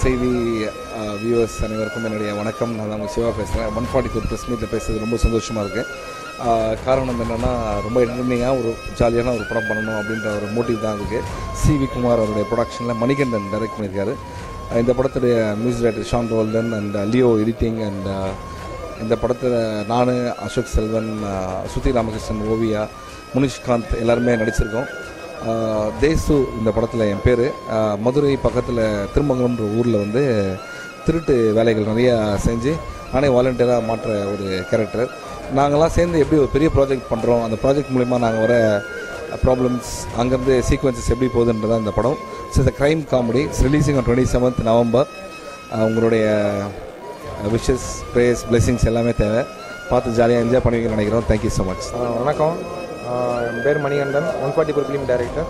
செய்தி வியூவர்ஸ் அனைவருக்கும் என்னுடைய வணக்கம் நான் உங்கள் சிவா பேசுகிறேன் ஒன் ஃபார்ட்டி ஃபோர் ப்ரெஸ் மீட்டில் பேசுறது ரொம்ப சந்தோஷமாக இருக்குது காரணம் என்னென்னா ரொம்ப என்டர்டெய்னிங்காக ஒரு ஜாலியான ஒரு படம் பண்ணணும் அப்படின்ற ஒரு மோட்டிவ் தான் இருக்குது சி வி குமார் அவருடைய ப்ரொடக்ஷனில் மணிகண்டன் டைரக்ட் பண்ணியிருக்காரு ஆஹ் இந்த படத்துடைய music director Sean Roldan and Leo editing and இந்த படத்தில் நான் அசோக் செல்வன் ஆஹ் சுத்தி ராமகிருஷ்ணன் ஓவியா முனிஷ்காந்த் எல்லாருமே நடிச்சிருக்கோம் ஆஹ் தேசு இந்த படத்தில் என் பேர் மதுரை பக்கத்தில் திருமங்கலம்ன்ற ஊரில் வந்து திருட்டு வேலைகள் நிறையா செஞ்சு நானே வாலண்டியராக மாற்ற ஒரு கேரக்டர் நாங்கள்லாம் சேர்ந்து எப்படி ஒரு பெரிய ப்ராஜெக்ட் பண்ணுறோம் அந்த ப்ராஜெக்ட் மூலிமா நாங்கள் வர ப்ராப்ளம்ஸ் அங்கேருந்து சீக்வன்சஸ் எப்படி போகுதுன்றதான் இந்த படம் it's crime comedy releasing on twenty seventh November உங்களுடைய விஷஸ் ப்ரேயர்ஸ் blessings எல்லாமே தேவை பார்த்து ஜாலியாக என்ஜாய் பண்ணுவீங்கன்னு நினைக்கிறோம் தேங்க்யூ ஸோ மச் ஆ, வணக்கம் ஆ, என் பேர் Manikandan one forty four film director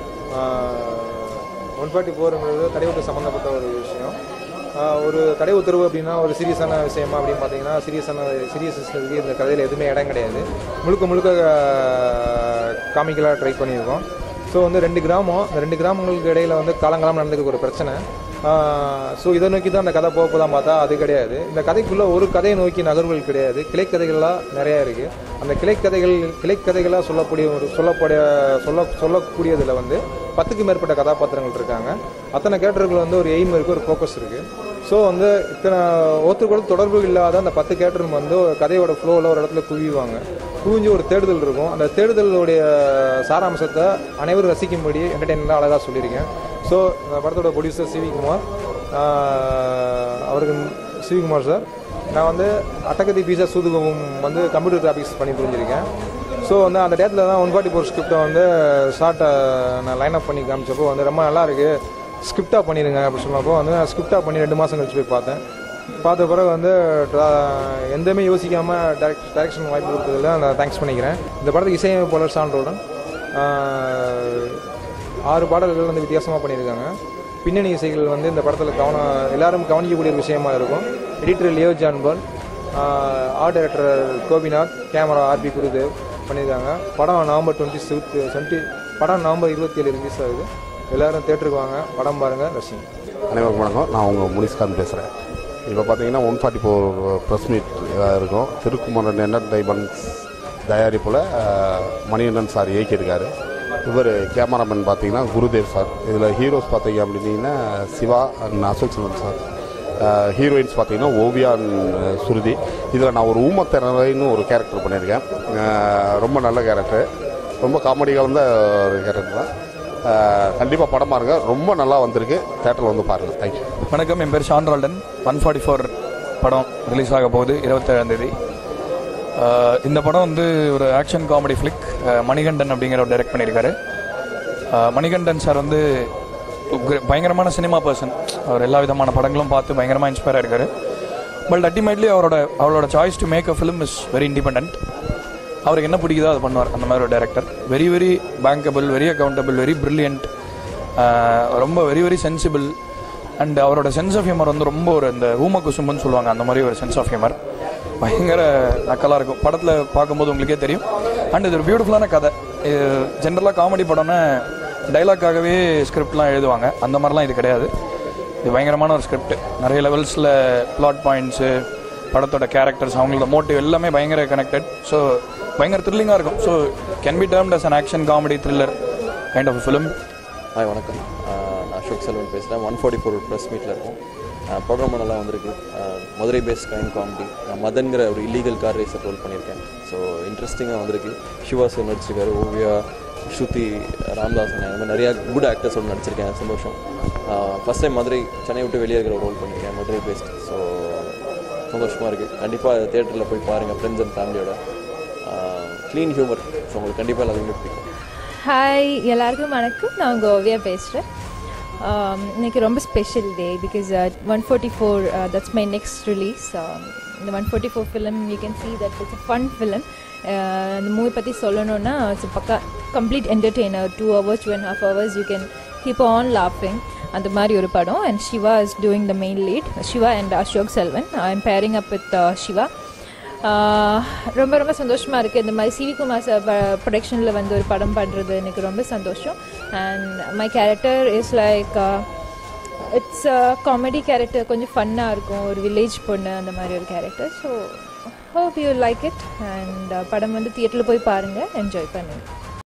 one forty ஃபோருங்கிறது தடை உத்தரவு சம்மந்தப்பட்ட ஒரு விஷயம் ஆ, ஒரு தடை உத்தரவு அப்படின்னா ஒரு சீரியஸான விஷயமா அப்படின்னு பார்த்தீங்கன்னா சீரியஸான சீரியஸ்னஸ்க்கு இந்த கதையில் எதுவுமே இடம் கிடையாது முழுக்க முழுக்க காமிக்கலாக ட்ரை பண்ணியிருக்கோம் ஸோ வந்து ரெண்டு கிராமம் இந்த ரெண்டு கிராமங்களுக்கு இடையில வந்து காலங்காலம் நடந்துக்க ஒரு பிரச்சனை ஸோ இதை நோக்கி தான் அந்த கதை போக போதான் பார்த்தா அது கிடையாது இந்த கதைக்குள்ளே ஒரு கதையை நோக்கி நகர்வுகள் கிடையாது கிளைக்கதைகள்லாம் நிறையா இருக்குது அந்த கிளைக்கதைகள் கிளைக்கதைகளாக சொல்லக்கூடிய ஒரு சொல்லக்கூடிய சொல்ல சொல்லக்கூடியதில் வந்து பத்துக்கு மேற்பட்ட கதாபாத்திரங்கள் இருக்காங்க அத்தனை கேரக்டர்கள் வந்து ஒரு எய்ம் இருக்குது ஒரு ஃபோக்கஸ் இருக்குது ஸோ வந்து இத்தனை ஒருத்தர் கூட தொடர்பு இல்லாத அந்த பத்து கேரக்டர் வந்து ஒரு கதையோட ஃப்ளோவில் ஒரு இடத்துல குவிவாங்க குவிஞ்சு ஒரு தேடுதல் இருக்கும் அந்த தேடுதலுடைய சாராம்சத்தை அனைவரும் ரசிக்கும்படி என்டர்டெயின்மெண்ட்டாக அழகாக சொல்லியிருக்கேன் ஸோ இந்த படத்தோட ப்ரொடியூசர் சிவிகுமார் ஆஹ் அவருக்கு சிவிகுமார் சார் நான் வந்து அட்டகதி பீசா சூதுகவும் வந்து கம்ப்யூட்டர் கிராஃபிக்ஸ் பண்ணி புரிஞ்சிருக்கேன் ஸோ வந்து அந்த டேத்தில் தான் ஒன் ஃபார்ட்டி ஃபோர் ஸ்கிரிப்டை வந்து ஷார்ட்டை நான் லைன் அப் பண்ணி காமிச்சப்போ வந்து ரொம்ப நல்லா இருக்கு ஸ்கிரிப்டாக பண்ணிடுங்க அப்படின்னு சொன்னப்போ வந்து நான் ஸ்கிரிப்டாக பண்ணி ரெண்டு மாதம் கழிச்சு போய் பார்த்தேன் பார்த்த பிறகு வந்து tra- எந்தமே யோசிக்காமல் டேரக்ட் டைரக்ஷன் வாய்ப்பு கொடுத்ததில் நான் தேங்க்ஸ் பண்ணிக்கிறேன் இந்த படத்துக்கு இசையமைப்பாளர் சான்றோடன் ஆறு பாடல்கள் வந்து வித்தியாசமாக பண்ணியிருக்காங்க பின்னணி இசைகள் வந்து இந்த படத்தில் கவனம் எல்லாரும் கவனிக்கக்கூடிய ஒரு விஷயமா இருக்கும் editor Leo John Paul art director Gopinath camera RP Gurudev பண்ணியிருக்காங்க படம் நவம்பர் டுவெண்ட்டி சிக்ஸ் டுவெண்ட்டி படம் நவம்பர் இருபத்தி ஏழு ரிலீஸ் ஆகுது எல்லாரும் தேட்டருக்கு வாங்க படம் பாருங்கள் ரசிங்க அனைவருக்கும் வணக்கம் நான் உங்கள் முனிஸ்காந்த் பேசுகிறேன் இப்போ பார்த்தீங்கன்னா one forty four press meet இருக்கும் திருக்குமரன் என்டர்டைன்மெண்ட்ஸ் தயாரிப்பில் அஹ், மணிகண்டன் சார் இயக்கியிருக்காரு இவர் கேமராமேன் பார்த்தீங்கன்னா குருதேவ் சார் இதில் ஹீரோஸ் பார்த்தீங்க அப்படின்னீங்கன்னா Siva and Ashok Selvan sir heroines பார்த்தீங்கன்னா ஓவியா and, அஹ், சுருதி இதில் நான் ஒரு ஊமத்திறன்னு ஒரு கேரக்டர் பண்ணியிருக்கேன் அஹ், ரொம்ப நல்ல கேரக்டர் ரொம்ப காமெடி கலந்த ஒரு கேரக்டர் தான் கண்டிப்பாக படம் பாருங்க ரொம்ப நல்லா வந்திருக்கு தேட்டரில் வந்து பாருங்கள் தேங்க்யூ வணக்கம் என் பேர் Sean Roldan one forty four படம் ரிலீஸ் ஆக போகுது இருபத்தேழாம் தேதி ஆஹ் இந்த படம் வந்து ஒரு ஆக்ஷன் காமெடி ஃபிளிக் மணிகண்டன் அப்படிங்கிற டைரக்ட் பண்ணியிருக்காரு ஆஹ் மணிகண்டன் சார் வந்து உக்ர- பயங்கரமான சினிமா பர்சன் அவர் எல்லா விதமான படங்களும் பார்த்து பயங்கரமாக இன்ஸ்பயர் ஆயிருக்காரு பட் அல்டிமேட்லி அவரோட அவரோட choice to make a film is very independent அவருக்கு என்ன பிடிக்குதோ அதை பண்ணுவார் அந்த மாதிரி ஒரு director very very bankable very accountable very brilliant ரொம்ப வெரி வெரி சென்சிபிள் அண்ட் அவரோட சென்ஸ் ஆஃப் ஹியூமர் வந்து ரொம்ப ஒரு இந்த ஊம குசும்புன்னு சொல்லுவாங்க அந்த மாதிரி ஒரு சென்ஸ் ஆஃப் ஹியூமர் பயங்கர நக்கலாக இருக்கும் படத்தில் பார்க்கும்போது உங்களுக்கே தெரியும் அண்ட் இது ஒரு பியூட்டிஃபுல்லான கதை ஜென்ரலாக காமெடி படம்னா டைலாக்காகவே ஸ்கிரிப்ட்லாம் எழுதுவாங்க அந்த மாதிரிலாம் இது கிடையாது இது பயங்கரமான ஒரு ஸ்கிரிப்ட் நிறைய லெவல்ஸில் பிளாட் பாயிண்ட்ஸு படத்தோட கேரக்டர்ஸ் அவங்களோட மோட்டிவ் எல்லாமே பயங்கர கனெக்டட் ஸோ பயங்கர த்ரில்லிங்காக இருக்கும் so can be termed as an action comedy thriller kind of film hi வணக்கம் ஆஹ் நான் அசோக் செல்வன் பேசுகிறேன் ஒன் ஃபார்ட்டி ஃபோர் ப்ரெஸ் மீட்டில் இருக்கும் ப்ரோக்ராம் நல்லா வந்திருக்கு ஆஹ் மதுரை பேஸ்ட் கைன் காமெடி நான் மதன்கிற ஒரு இல்லீகல் கார் ரேசர் ரோல் பண்ணியிருக்கேன் ஸோ இன்ட்ரெஸ்டிங்காக வந்திருக்கு சிவா சார் நடிச்சிருக்காரு ஓவியா ஸ்ருதி ராம்தாசன் அந்த மாதிரி நிறையா குட் ஆக்டர்ஸோடு நடிச்சிருக்கேன் சந்தோஷம் ஃபஸ்ட் டைம் மதுரை சென்னை விட்டு வெளியே இருக்கிற ரோல் பண்ணியிருக்கேன் மதுரை பேஸ்ட் ஸோ சந்தோஷமாக இருக்குது கண்டிப்பாக தேட்டரில் போய் பாருங்கள் ஃப்ரெண்ட்ஸ் அண்ட் ஃபேமிலியோட க்ளீன் ஹியூமர் ஸோ உங்களுக்கு கண்டிப்பாக எல்லாத்துக்குமே பிடிக்கும் ஹாய் எல்லாருக்கும் வணக்கம் நான் உங்கள் ஓவியா பேசுகிறேன் இன்னைக்கு ரொம்ப special day because one forty four that's my next release இந்த one forty four film you can see that it's fun film இந்த மூவி பற்றி சொல்லணும்னா இட்ஸ் பக்கா complete entertainer two hours two and half hours you can keep on லாஃபிங் அந்த மாதிரி ஒரு படம் and Siva is doing the main lead Siva and Ashok Selvan I am pairing up with Siva ஆஹ் ரொம்ப ரொம்ப சந்தோஷமாக இருக்குது இந்த மாதிரி சிவி குமார் சார் ப்ரொடக்ஷனில் வந்து ஒரு படம் பண்ணுறது எனக்கு ரொம்ப சந்தோஷம் and my character is like it's comedy character கொஞ்சம் ஃபன்னாக இருக்கும் ஒரு வில்லேஜ் பொண்ணு அந்த மாதிரி ஒரு கேரக்டர் so hope you like it and படம் வந்து தியேட்டரில் போய் பாருங்கள் என்ஜாய் பண்ணுங்கள்